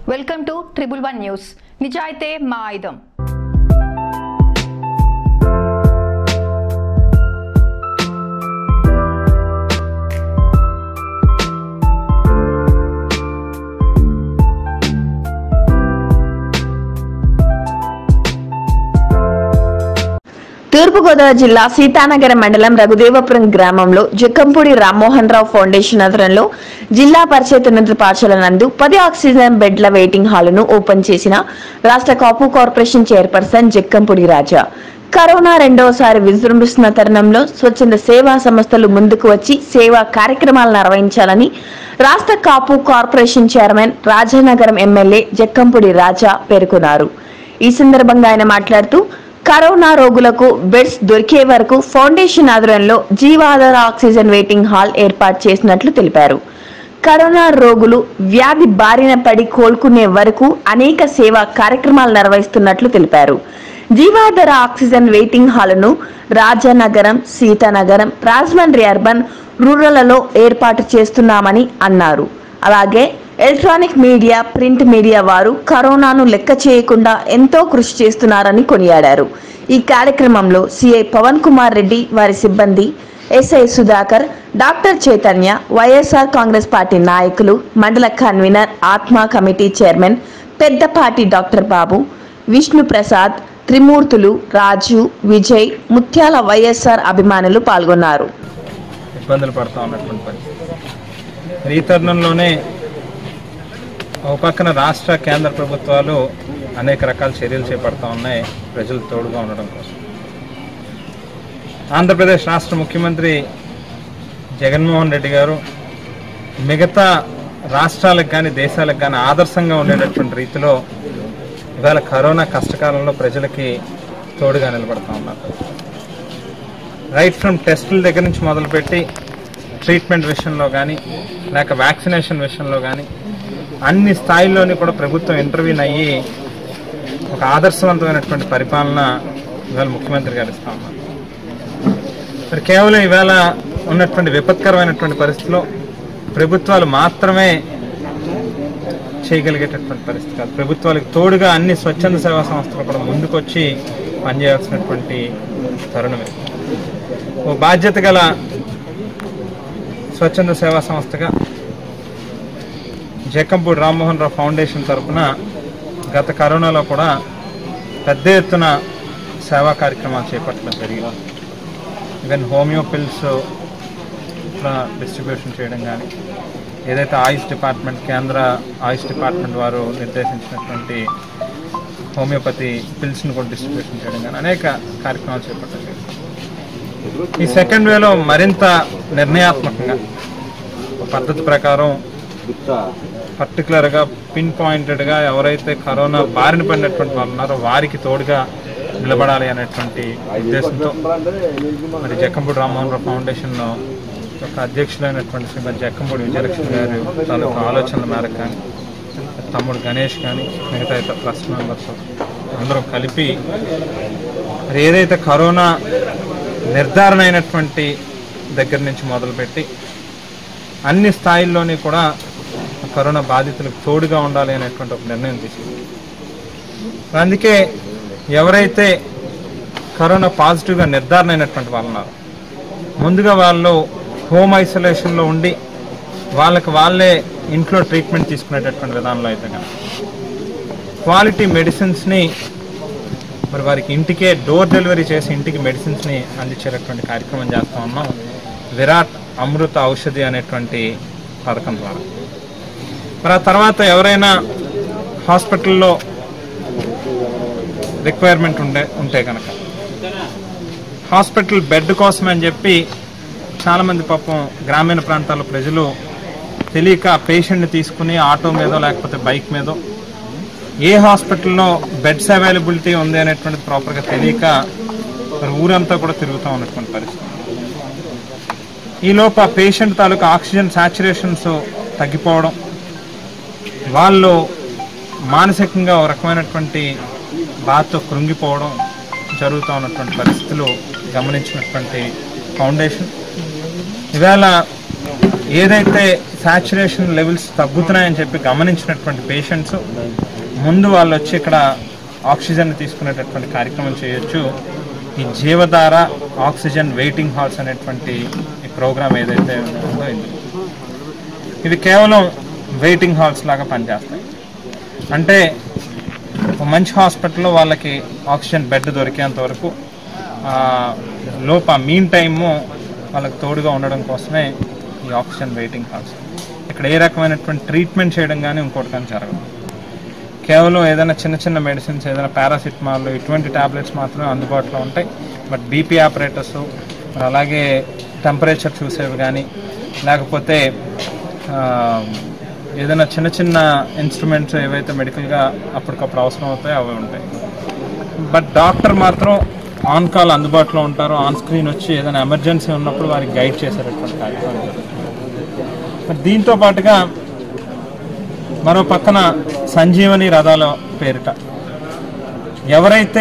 Welcome to triple one news నిజాయితే మా ఆయుధం తూర్పుగోదావరి జిల్లా సీతానగరం మండలం రఘుదేవపురం గ్రామంలో జక్కంపూడి రామ్మోహన్ రావు ఫౌండేషన్ ఆధ్వర్యంలో జిల్లా పరిషత్ ఉన్నత పాఠశాల నందు పది ఆక్సిజన్ బెడ్ల వెయిటింగ్ హాలును ఓపెన్ చేసిన రాష్ట్ర Kapu corporation chairperson Jakkampudi Raja corona రెండవసారి విజృంభిస్తున్న తరుణంలో స్వచ్ఛంద సేవా సంస్థలు ముందుకు వచ్చి సేవా కార్యక్రమాలు నిర్వహించాలని రాష్ట్ర Kapu corporation chairman Rajanagaram MLA Jakkampudi Raja పేర్కొన్నారు ఈ సందర్భంగా ఆయన మాట్లాడుతూ కరోనా రోగులకు బెడ్స్ దొరికే వరకు ఫౌండేషన్ ఆధ్వర్యంలో జీవాధార ఆక్సిజన్ వెయిటింగ్ హాల్ ఏర్పాటు చేసినట్లు తెలిపారు కరోనా రోగులు వ్యాధి బారిన పడి కోలుకునే వరకు అనేక సేవా కార్యక్రమాలు నిర్వహిస్తున్నట్లు తెలిపారు జీవాధార ఆక్సిజన్ వెయిటింగ్ హాలును రాజానగరం సీతానగరం రాజమండ్రి అర్బన్ రూరల్లో ఏర్పాటు చేస్తున్నామని అన్నారు అలాగే ఎలక్ట్రానిక్ మీడియా ప్రింట్ మీడియా వారు కరోనాను లెక్క చేయకుండా ఎంతో కృషి చేస్తున్నారని కొనియాడారు ఈ కార్యక్రమంలో సిఐ పవన్ కుమార్ రెడ్డి వారి సిబ్బంది SI Sudhakar doctor Chaitanya YSR Congress party నాయకులు మండల కన్వీనర్ ఆత్మ committee chairman Peddapati doctor Babu Vishnu Prasad Trimurthulu Raju Vijay Mutyala YSR అభిమానులు పాల్గొన్నారు ఇబ్బందులు పడుతూ ఉన్నటువంటి పరిస్థితి మరి ఈ తరుణంలోనే ఒక పక్కన రాష్ట్ర కేంద్ర ప్రభుత్వాలు అనేక రకాల చర్యలు చేపడతా ఉన్నాయి ప్రజలు తోడుగా ఉండడం కోసం ఆంధ్రప్రదేశ్ రాష్ట్ర ముఖ్యమంత్రి జగన్మోహన్ రెడ్డి గారు మిగతా రాష్ట్రాలకు కానీ దేశాలకు కానీ ఆదర్శంగా ఉండేటటువంటి రీతిలో ఇవాళ కరోనా కష్టకాలంలో ప్రజలకి తోడుగా నిలబడతా ఉన్నారు రైట్ ఫ్రమ్ టెస్టుల దగ్గర నుంచి మొదలుపెట్టి ట్రీట్మెంట్ విషయంలో కానీ లేక వ్యాక్సినేషన్ విషయంలో కానీ అన్ని స్థాయిల్లోని కూడా ప్రభుత్వం ఇంటర్వ్యూన్ అయ్యి ఒక ఆదర్శవంతమైనటువంటి పరిపాలన ఇవాళ ముఖ్యమంత్రి గారు ఇస్తా ఉన్నారు మరి కేవలం ఇవాళ ఉన్నటువంటి విపత్కరమైనటువంటి పరిస్థితిలో ప్రభుత్వాలు మాత్రమే చేయగలిగేటటువంటి పరిస్థితి కాదు ప్రభుత్వాలకు తోడుగా అన్ని స్వచ్ఛంద సేవా సంస్థలు కూడా ముందుకొచ్చి పనిచేయాల్సినటువంటి తరుణమే ఓ బాధ్యత గల స్వచ్ఛంద సేవా సంస్థగా జక్కంపూడి రామ్మోహన్ రావు ఫౌండేషన్ తరఫున గత కరోనాలో కూడా పెద్ద ఎత్తున సేవా కార్యక్రమాలు చేపట్టడం జరిగింది ఈవెన్ హోమియో పిల్స్ డిస్ట్రిబ్యూషన్ చేయడం కానీ ఏదైతే ఆయుష్ డిపార్ట్మెంట్ కేంద్ర ఆయుష్ డిపార్ట్మెంట్ వారు నిర్దేశించినటువంటి హోమియోపతి పిల్స్ని కూడా డిస్ట్రిబ్యూషన్ చేయడం కానీ అనేక కార్యక్రమాలు చేపట్టడం జరిగింది ఈ సెకండ్ వేలో మరింత నిర్ణయాత్మకంగా ఒక పద్ధతి ప్రకారం పర్టికులర్గా పిన్ పాయింటెడ్గా ఎవరైతే కరోనా బారిన పడినటువంటి వాళ్ళు ఉన్నారో వారికి తోడుగా నిలబడాలి అనేటువంటి ఉద్దేశంతో మరి జక్కంపూడి రామ్మోహన్ రావు ఫౌండేషన్ యొక్క అధ్యక్షులైనటువంటి శ్రీమతి జక్కంపూడి విజయలక్ష్మి గారి తాలూకు ఆలోచనల మేరకు కానీ తమ్ముడు గణేష్ కానీ మిగతా ఇతర ట్రస్ట్ మెంబర్స్ అందరం కలిపి మరి ఏదైతే కరోనా నిర్ధారణ అయినటువంటి దగ్గర నుంచి మొదలుపెట్టి అన్ని స్థాయిల్లోని కూడా కరోనా బాధితులకు తోడుగా ఉండాలి అనేటువంటి ఒక నిర్ణయం తీసుకుంది అందుకే ఎవరైతే కరోనా పాజిటివ్గా నిర్ధారణ అయినటువంటి వాళ్ళు ఉన్నారో ముందుగా వాళ్ళు హోమ్ ఐసోలేషన్లో ఉండి వాళ్ళకి వాళ్ళే ఇంట్లో ట్రీట్మెంట్ తీసుకునేటటువంటి విధానంలో అయితే కనుక క్వాలిటీ మెడిసిన్స్ని మరి వారికి ఇంటికే డోర్ డెలివరీ చేసి ఇంటికి మెడిసిన్స్ని అందించేటటువంటి కార్యక్రమం చేస్తూ ఉన్నాం విరాట్ అమృత ఔషధి అనేటువంటి పథకం ద్వారా మరి ఆ తర్వాత ఎవరైనా హాస్పిటల్లో రిక్వైర్మెంట్ ఉండే ఉంటే కనుక హాస్పిటల్ బెడ్ కోసం అని చెప్పి చాలామంది పాపం గ్రామీణ ప్రాంతాల ప్రజలు తెలియక పేషెంట్ని తీసుకుని ఆటో మీదో లేకపోతే బైక్ మీదో ఏ హాస్పిటల్లో బెడ్స్ అవైలబిలిటీ ఉంది అనేటువంటిది ప్రాపర్గా తెలియక మరి ఊరంతా కూడా తిరుగుతూ ఉన్నటువంటి పరిస్థితి ఈ లోపు ఆ పేషెంట్ తాలూకు ఆక్సిజన్ సాచురేషన్స్ తగ్గిపోవడం వాళ్ళు మానసికంగా ఒక రకమైనటువంటి బాధతో కృంగిపోవడం జరుగుతూ ఉన్నటువంటి పరిస్థితులు గమనించినటువంటి ఫౌండేషన్ ఇవాళ ఏదైతే సాచురేషన్ లెవెల్స్ తగ్గుతున్నాయని చెప్పి గమనించినటువంటి పేషెంట్స్ ముందు వాళ్ళు వచ్చి ఇక్కడ ఆక్సిజన్ తీసుకునేటటువంటి కార్యక్రమం చేయొచ్చు ఈ జీవధార ఆక్సిజన్ వెయిటింగ్ హాల్స్ అనేటువంటి ఈ ప్రోగ్రామ్ ఏదైతే ఉందో ఇందులో ఇవి కేవలం వెయిటింగ్ హాల్స్ లాగా పనిచేస్తాయి అంటే ఒక మంచి హాస్పిటల్లో వాళ్ళకి ఆక్సిజన్ బెడ్ దొరికేంత వరకు ఆ, లోపు ఆ మీన్ టైము వాళ్ళకి తోడుగా ఉండడం కోసమే ఈ ఆక్సిజన్ వెయిటింగ్ హాల్స్ ఇక్కడ ఏ రకమైనటువంటి ట్రీట్మెంట్ చేయడం కానీ ఇంకోటి కానీ జరగదు కేవలం ఏదైనా చిన్న చిన్న మెడిసిన్స్ ఏదైనా పారాసిటమాల్ ఇటువంటి టాబ్లెట్స్ మాత్రమే అందుబాటులో ఉంటాయి బట్ బీపీ ఆపరేటర్స్ అలాగే టెంపరేచర్ చూసేవి కానీ లేకపోతే ఆ, ఏదైనా చిన్న చిన్న ఇన్స్ట్రుమెంట్స్ ఏవైతే మెడికల్గా అప్పటికప్పుడు అవసరం అవుతాయో అవి ఉంటాయి బట్ డాక్టర్ మాత్రం ఆన్ కాల్ అందుబాటులో ఉంటారు ఆన్ స్క్రీన్ వచ్చి ఏదైనా ఎమర్జెన్సీ ఉన్నప్పుడు వారికి గైడ్ చేసేటటువంటి కార్యక్రమం జరుగుతుంది. మరి దీంతో పాటుగా మరో పక్కన సంజీవని రథాల పేరిట ఎవరైతే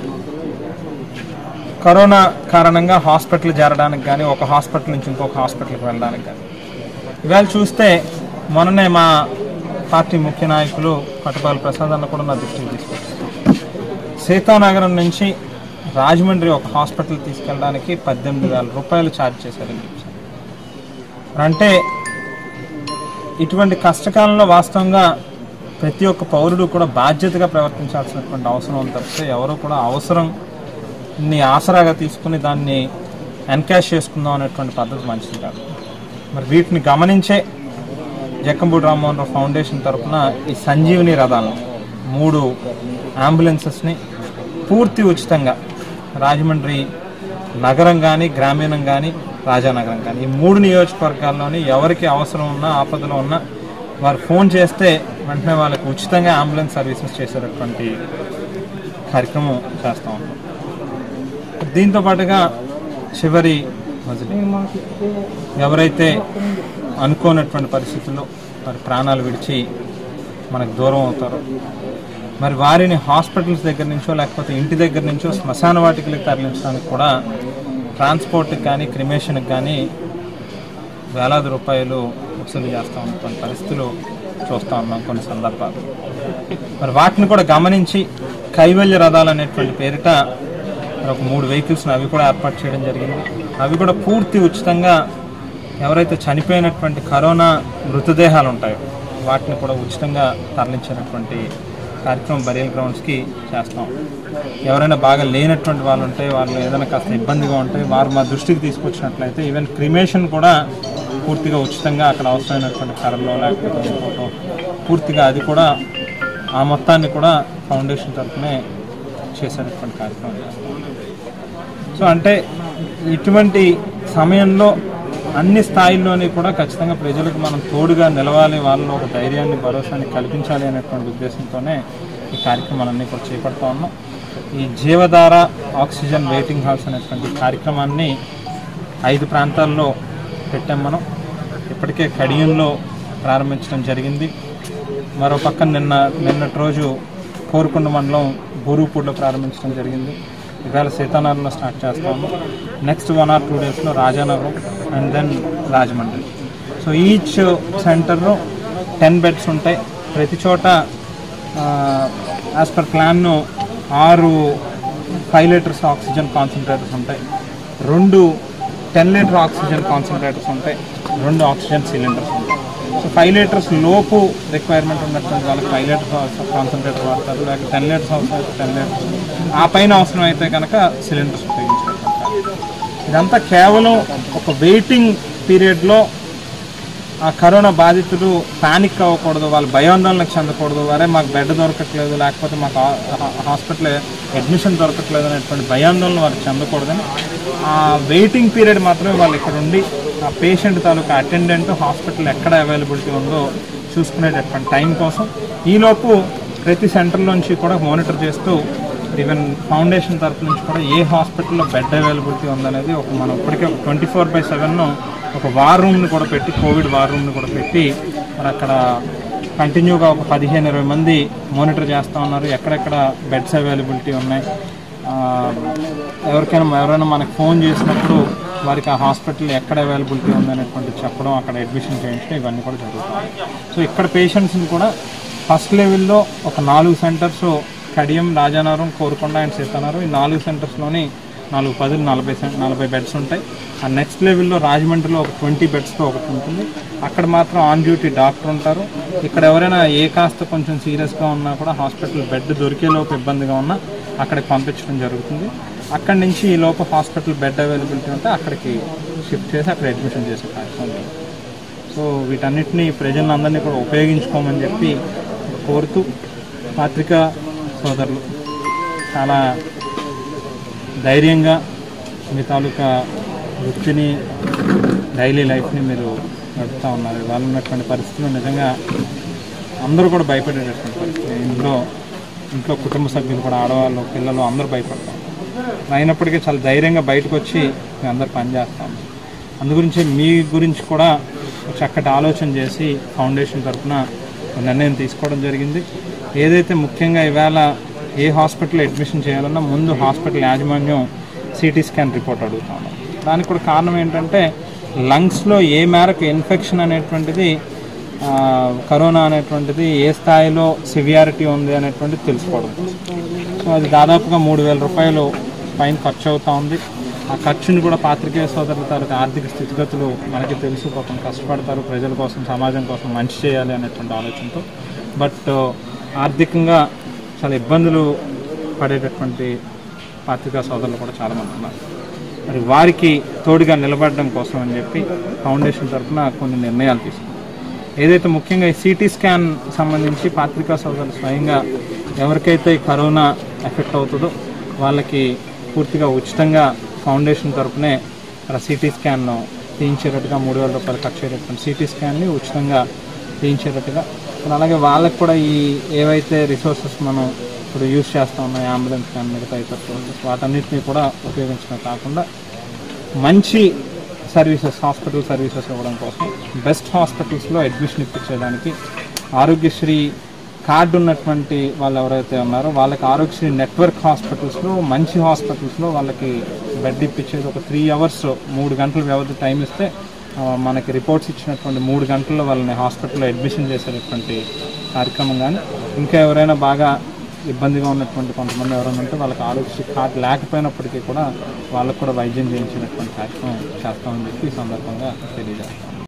కరోనా కారణంగా హాస్పిటల్ చేరడానికి కానీ ఒక హాస్పిటల్ నుంచి ఇంకొక హాస్పిటల్కి వెళ్ళడానికి కానీ ఇవాళ చూస్తే మొన్ననే మా పార్టీ ముఖ్య నాయకులు పట్టుపాల ప్రసాద్ అన్న కూడా నా దృష్టికి తీసుకొచ్చారు సీతానగరం నుంచి రాజమండ్రి ఒక హాస్పిటల్ తీసుకెళ్ళడానికి పద్దెనిమిది వేల రూపాయలు ఛార్జ్ చేశారని చెప్పారు అంటే ఇటువంటి కష్టకాలంలో వాస్తవంగా ప్రతి ఒక్క పౌరుడు కూడా బాధ్యతగా ప్రవర్తించాల్సినటువంటి అవసరం ఉంది తప్పితే ఎవరు కూడా అవసరం ని ఆసరాగా తీసుకుని దాన్ని ఎన్కాష్ చేసుకుందాం అనేటువంటి పద్ధతి మంచిది కాదు మరి వీటిని గమనించే జక్కంపూడి రామ్మోహన్ రావు ఫౌండేషన్ తరఫున ఈ సంజీవని రథాలను మూడు అంబులెన్సెస్ని పూర్తి ఉచితంగా రాజమండ్రి నగరం కానీ గ్రామీణం కానీ రాజానగరం కానీ ఈ మూడు నియోజకవర్గాల్లోని ఎవరికి అవసరం ఉన్నా ఆపదలో ఉన్నా వారు ఫోన్ చేస్తే వెంటనే వాళ్ళకి ఉచితంగా అంబులెన్స్ సర్వీసెస్ చేసేటటువంటి కార్యక్రమం చేస్తూ ఉన్నాం దీంతో పాటుగా చివరి మజిలీ ఎవరైతే అనుకోనటువంటి పరిస్థితుల్లో వారి ప్రాణాలు విడిచి మనకు దూరం అవుతారో మరి వారిని హాస్పిటల్స్ దగ్గర నుంచో లేకపోతే ఇంటి దగ్గర నుంచో శ్మశాన వాటికలకు తరలించడానికి కూడా ట్రాన్స్పోర్ట్కి కానీ క్రిమేషన్కి కానీ వేలాది రూపాయలు వసూలు చేస్తూ ఉన్నటువంటి పరిస్థితులు చూస్తూ ఉన్నాం కొన్ని సందర్భాలు మరి వాటిని కూడా గమనించి కైవల్య రథాలు అనేటువంటి పేరిట మరి ఒక మూడు వెహికల్స్ని అవి కూడా ఏర్పాటు చేయడం జరిగింది అవి కూడా పూర్తి ఉచితంగా ఎవరైతే చనిపోయినటువంటి కరోనా మృతదేహాలు ఉంటాయో వాటిని కూడా ఉచితంగా తరలించేటటువంటి కార్యక్రమం బరియల్ గ్రౌండ్స్కి చేస్తాం ఎవరైనా బాగా లేనటువంటి వాళ్ళు ఉంటే వాళ్ళు ఏదైనా కాస్త ఇబ్బందిగా ఉంటే వారు మా దృష్టికి తీసుకొచ్చినట్లయితే ఈవెన్ క్రిమేషన్ కూడా పూర్తిగా ఉచితంగా అక్కడ అవసరమైనటువంటి కర్రలో లేకపోతే ఇంకోటో పూర్తిగా అది కూడా ఆ మొత్తాన్ని కూడా ఫౌండేషన్ తరఫునే చేసేటటువంటి కార్యక్రమం చేస్తాం సో అంటే ఇటువంటి సమయంలో అన్ని స్థాయిల్లోని కూడా ఖచ్చితంగా ప్రజలకు మనం తోడుగా నిలవాలి వాళ్ళలో ఒక ధైర్యాన్ని భరోసాని కల్పించాలి అనేటువంటి ఉద్దేశంతోనే ఈ కార్యక్రమాలన్నీ కూడా చేపడతా ఉన్నాం ఈ జీవధార ఆక్సిజన్ వెయిటింగ్ హాల్స్ అనేటువంటి కార్యక్రమాన్ని ఐదు ప్రాంతాల్లో పెట్టాం మనం ఇప్పటికే కడియంలో ప్రారంభించడం జరిగింది మరో పక్కన నిన్న నిన్నటి రోజు కోరుకొండ మండలం బూరుపూడిలో ప్రారంభించడం జరిగింది ఇవాళ సీతానగరంలో స్టార్ట్ చేస్తాము నెక్స్ట్ వన్ ఆర్ టూ డేస్లో Rajanagaram and then Rajahmundry so each సెంటర్లో టెన్ బెడ్స్ ఉంటాయి ప్రతి చోట యాజ్ పర్ ప్లాన్ను ఆరు ఫైవ్ లీటర్స్ ఆక్సిజన్ కాన్సన్ట్రేటర్స్ ఉంటాయి రెండు టెన్ లీటర్ ఆక్సిజన్ కాన్సన్ట్రేటర్స్ ఉంటాయి రెండు ఆక్సిజన్ సిలిండర్స్ ఉంటాయి సో ఫైవ్ లీటర్స్ లోపు రిక్వైర్మెంట్ ఉన్నటువంటి వాళ్ళకి ఫైవ్ లీటర్స్ కాన్సన్ట్రేటర్ వాడతారు లేకపోతే టెన్ లీటర్స్ అవసరం అయితే టెన్ లీటర్స్ ఆ పైన అవసరం అయితే కనుక సిలిండర్స్ ఉపయోగించుకుంటారు ఇదంతా కేవలం ఒక వెయిటింగ్ పీరియడ్లో ఆ కరోనా బాధితులు పానిక్ అవ్వకూడదు వాళ్ళు భయాందోళనకు చెందకూడదు అరే మాకు బెడ్ దొరకట్లేదు లేకపోతే మాకు హా- హా- హాస్పిటల్ అడ్మిషన్ దొరకట్లేదు అనేటువంటి భయాందోళన వారు చెందకూడదని ఆ వెయిటింగ్ పీరియడ్ మాత్రమే వాళ్ళు ఇక్కడ ఉండి ఆ పేషెంట్ తాలూకా అటెండెంట్ హాస్పిటల్ ఎక్కడ అవైలబిలిటీ ఉందో చూసుకునేటటువంటి టైం కోసం ఈలోపు ప్రతి సెంటర్లోంచి కూడా మానిటర్ చేస్తూ ఈవెన్ ఫౌండేషన్ తరపు నుంచి కూడా ఏ హాస్పిటల్లో బెడ్ అవైలబిలిటీ ఉందనేది ఒక మనం ఇప్పటికే ఒక ట్వంటీ ఫోర్ బై సెవెన్ ఒక వార్ రూమ్ని కూడా పెట్టి కోవిడ్ వార్ రూమ్ని కూడా పెట్టి మరి అక్కడ కంటిన్యూగా ఒక పదిహేను ఇరవై మంది మానిటర్ చేస్తూ ఉన్నారు ఎక్కడెక్కడ బెడ్స్ అవైలబిలిటీ ఉన్నాయి ఆ, ఎవరికైనా ఎవరైనా మనకు ఫోన్ చేసినప్పుడు వారికి ఆ హాస్పిటల్ ఎక్కడ అవైలబిలిటీ ఉందనేటువంటి చెప్పడం అక్కడ అడ్మిషన్ చేయించడం ఇవన్నీ కూడా జరుగుతాయి సో ఇక్కడ పేషెంట్స్ని కూడా ఫస్ట్ లెవెల్లో ఒక నాలుగు సెంటర్స్ కడియం రాజానగరం కోరుకొండ అండ్ సీతానగరం ఈ నాలుగు సెంటర్స్లోని నాలుగు పదులు నలభై సెం- నలభై బెడ్స్ ఉంటాయి ఆ నెక్స్ట్ లెవెల్లో రాజమండ్రిలో ఒక ట్వంటీ బెడ్స్తో ఒకటి ఉంటుంది అక్కడ మాత్రం ఆన్ డ్యూటీ డాక్టర్ ఉంటారు ఇక్కడ ఎవరైనా ఏ కాస్త కొంచెం సీరియస్గా ఉన్నా కూడా హాస్పిటల్ బెడ్ దొరికేలోపు ఇబ్బందిగా ఉన్నా అక్కడికి పంపించడం జరుగుతుంది అక్కడి నుంచి ఈ లోపు హాస్పిటల్ బెడ్ అవైలబిలిటీ ఉంటే అక్కడికి షిఫ్ట్ చేసి అక్కడ అడ్మిషన్ చేసే కార్యక్రమం జరుగుతుంది. సో వీటన్నిటిని ప్రజలందరినీ కూడా ఉపయోగించుకోమని చెప్పి కోరుతూ పత్రికా సోదరులు చాలా ధైర్యంగా మీ తాలూకా వృత్తిని డైలీ లైఫ్ని మీరు గడుపుతూ ఉన్నారు ఇవాళ ఉన్నటువంటి పరిస్థితులు నిజంగా అందరూ కూడా భయపడేటటువంటి పరిస్థితి ఇంట్లో ఇంట్లో కుటుంబ సభ్యులు కూడా ఆడవాళ్ళు పిల్లలు అందరూ భయపడతారు అయినప్పటికీ చాలా ధైర్యంగా బయటకు వచ్చి మేము అందరు పనిచేస్తాం అందుగురించి మీ గురించి కూడా ఒక చక్కటి ఆలోచన చేసి ఫౌండేషన్ తరఫున ఒక నిర్ణయం తీసుకోవడం జరిగింది ఏదైతే ముఖ్యంగా ఇవాళ ఏ హాస్పిటల్ అడ్మిషన్ చేయాలన్నా ముందు హాస్పిటల్ యాజమాన్యం సిటీ స్కాన్ రిపోర్ట్ అడుగుతా ఉన్నాం దానికి కూడా కారణం ఏంటంటే లంగ్స్లో ఏ మేరకు ఇన్ఫెక్షన్ అనేటువంటిది ఆ, కరోనా అనేటువంటిది ఏ స్థాయిలో సివియారిటీ ఉంది అనేటువంటిది తెలుసుకోవడం సో అది దాదాపుగా మూడు వేల రూపాయలు పైన ఖర్చు అవుతా ఉంది ఆ ఖర్చుని కూడా పాత్రికేయ సోదరుల తాలూకు ఆర్థిక స్థితిగతులు మనకి తెలుసు పాపం కష్టపడతారు ప్రజల కోసం సమాజం కోసం మంచి చేయాలి అనేటువంటి ఆలోచనతో బట్ ఆర్థికంగా చాలా ఇబ్బందులు పడేటటువంటి పాత్రికా సోదరులు కూడా చాలామంది ఉన్నారు మరి వారికి తోడుగా నిలబడడం కోసం అని చెప్పి ఫౌండేషన్ తరఫున కొన్ని నిర్ణయాలు తీసుకున్నాం ఏదైతే ముఖ్యంగా ఈ సిటీ స్కాన్ సంబంధించి పాత్రికా సోదరులు స్వయంగా ఎవరికైతే ఈ కరోనా ఎఫెక్ట్ అవుతుందో వాళ్ళకి పూర్తిగా ఉచితంగా ఫౌండేషన్ తరఫునే అక్కడ సిటీ స్కాన్ తీయించేటట్టుగా మూడు వేల రూపాయలు ఖర్చు అయ్యేటటువంటి సిటీ స్కాన్ని ఉచితంగా తీయించేటట్టుగా మరి అలాగే వాళ్ళకి కూడా ఈ ఏవైతే రిసోర్సెస్ మనం ఇప్పుడు యూస్ చేస్తా ఉన్నాం అంబులెన్స్ కానీ మిగతా ఇతర సోర్సెస్ వాటన్నిటిని కూడా ఉపయోగించడం కాకుండా మంచి సర్వీసెస్ హాస్పిటల్ సర్వీసెస్ ఇవ్వడం కోసం బెస్ట్ హాస్పిటల్స్లో అడ్మిషన్ ఇప్పించేదానికి ఆరోగ్యశ్రీ కార్డు ఉన్నటువంటి వాళ్ళు ఎవరైతే ఉన్నారో వాళ్ళకి ఆరోగ్యశ్రీ నెట్వర్క్ హాస్పిటల్స్లో మంచి హాస్పిటల్స్లో వాళ్ళకి బెడ్ ఇప్పించేది ఒక త్రీ అవర్స్ మూడు గంటల వ్యవధి టైం ఇస్తే ఆ, మనకి రిపోర్ట్స్ ఇచ్చినటువంటి మూడు గంటల్లో వాళ్ళని హాస్పిటల్లో అడ్మిషన్ చేసేటటువంటి కార్యక్రమం కానీ ఇంకా ఎవరైనా బాగా ఇబ్బందిగా ఉన్నటువంటి కొంతమంది ఎవరైనా ఉంటే వాళ్ళకి ఆరోగ్యశ్రీ కార్డు లేకపోయినప్పటికీ కూడా వాళ్ళకు కూడా వైద్యం చేయించినటువంటి కార్యక్రమం చేస్తామని చెప్పి ఈ సందర్భంగా తెలియజేస్తాం